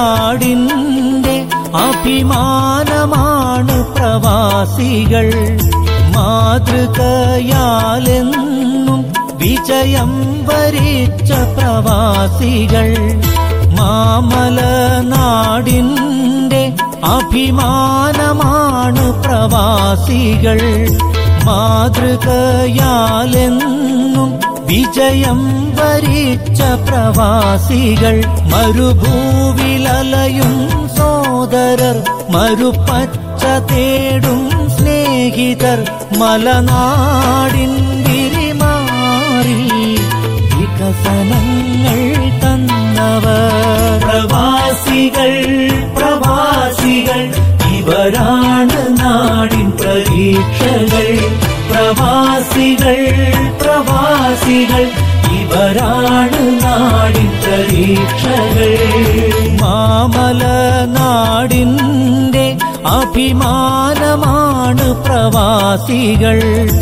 നാടിൻ്റെ അഭിമാനമാണ് പ്രവാസികൾ മാതൃകയാലെന്നും വിജയം വരിച്ച പ്രവാസികൾ മാമല നാടിൻ്റെ അഭിമാനമാണ് പ്രവാസികൾ മാതൃകയാലെന്നും വിജയം വരിച്ച പ്രവാസികൾ മരുഭൂവിലലയും സോദരർ മരുപ്പച്ച തേടും സ്നേഹിതർ മലനാടിൻ വിരിമാറി വികസനങ്ങൾ തന്നവർ പ്രവാസികൾ പ്രവാസികൾ ഇവരാണ് നാടിൻ പ്രതീക്ഷകൾ പ്രവാസികൾ പ്രവാസികൾ ഇവരാണ് നാടിൻ പ്രതീക്ഷകൾ മാമല നാടിൻ്റെ അഭിമാനമാണ് പ്രവാസികൾ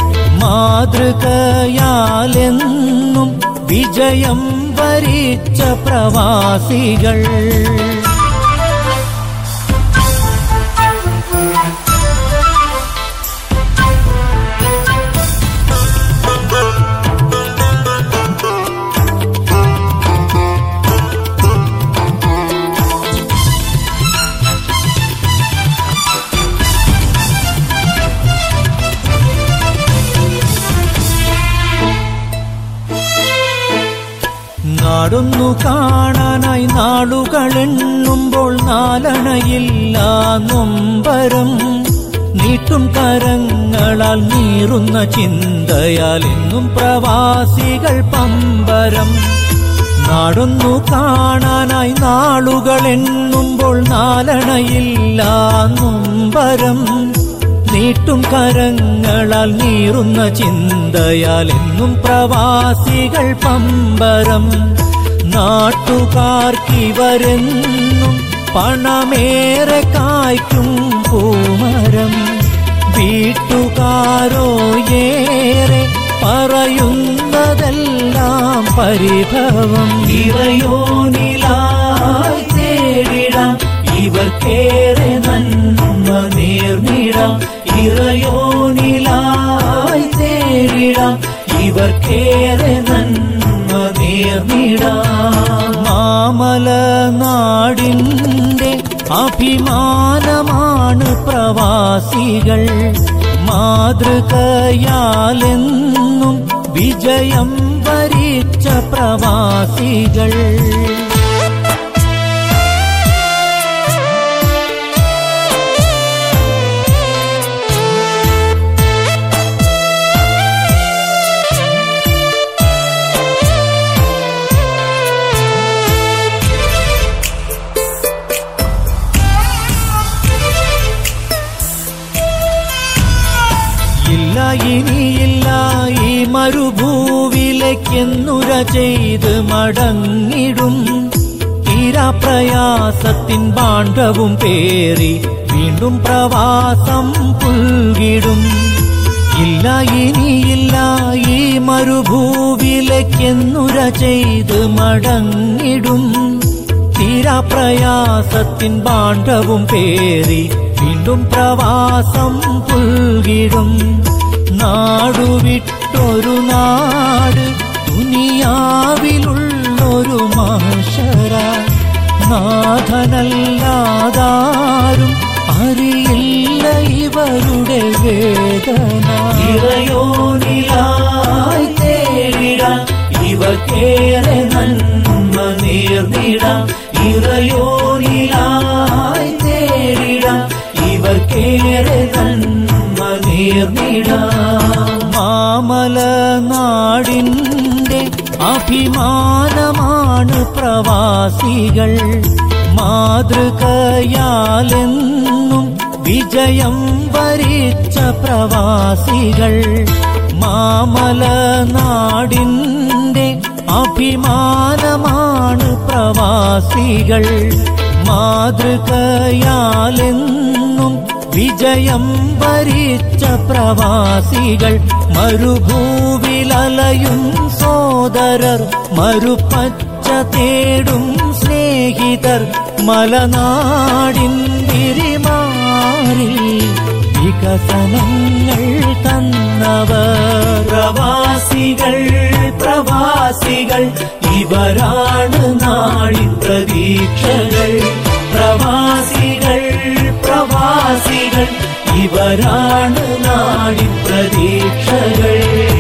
മാതൃകയാലെന്നും വിജയം വരിച്ച പ്രവാസികൾ നാടൊന്നു കാണാനായി നാളുകളെണ്ണുമ്പോൾ നാലണയില്ല നൊമ്പരം നീട്ടും കരങ്ങളാൽ നീറുന്ന ചിന്തയാൽ എന്നും പ്രവാസികൾ പമ്പരം നാടൊന്നു കാണാനായി നാളുകളെണ്ണുമ്പോൾ നാലണയില്ല നൊമ്പരം നീട്ടും കരങ്ങളാൽ നീറുന്ന ചിന്തയാൽ എന്നും പ്രവാസികൾ പമ്പരം നാട്ടുകാർക്കിവരെന്നും പണമേറെ കായ്ക്കും പൂമരം വീട്ടുകാരോ ഏറെ പറയുന്നതെല്ലാം പരിഭവം ഇറയോനിലായി തേടിടാം ഇവർക്കേറെ നന്മ നേർന്നിടാം ഇറയോനിലായി തേടിടാം ഇവർക്കേറെ നന്മ നേർന്നിടാം മാമല നാടിൻ്റെ അഭിമാനമാണ് പ്രവാസികൾ മാതൃകയാലെന്നും വിജയം വരിച്ച പ്രവാസികൾ ഇല്ല ഇനിയില്ല ഈ മരുഭൂവിലേക്കെന്നുര ചെയ്ത് മടങ്ങിടും തീരാപ്രയാസത്തിൻ ബാണ്ഡവും പേറി വീണ്ടും പ്രവാസം പുൽകിടും ഇല്ല ഇനിയില്ല ഈ മരുഭൂവിലേക്കെന്നുര ചെയ്ത് മടങ്ങിടും തീരാപ്രയാസത്തിൻ ബാണ്ഡവും പേറി വീണ്ടും പ്രവാസം പുൽകിടും നാടുവിട്ടൊരു നാട് ദുനിയാവിലുള്ളൊരു മാഷര നാഥനല്ലാതാരും അറിയില്ല ഇവരുടെ വേദന ഇറയോനിലായി തേടിടാം ഇവർക്കേറെ നന്മ നേർന്നിടാം ഇറയോനിലായി തേടിടാം ഇവർക്കേറെ നന്മ നേർന്നിടാം മാമല നാടിൻ്റെ അഭിമാനമാണ് പ്രവാസികൾ മാതൃകയാലെന്നും വിജയം വരിച്ച പ്രവാസികൾ മാമല നാടിൻ്റെ അഭിമാനമാണ് പ്രവാസികൾ മാതൃകയാലെന്നും വിജയം വരിച്ച പ്രവാസികൾ മരുഭൂവിലലയും സോദരർ മരുപ്പച്ച തേടും സ്നേഹിതർ മലനാടിൻ തിരിമാറിൽ വികസനങ്ങൾ തന്നവർ പ്രവാസികൾ പ്രവാസികൾ ഇവരാണ് നാടിൻ പ്രതീക്ഷകൾ പ്രവാസികൾ പ്രവാസികൾ ഇവരാണ് നാടിൻ പ്രതീക്ഷകൾ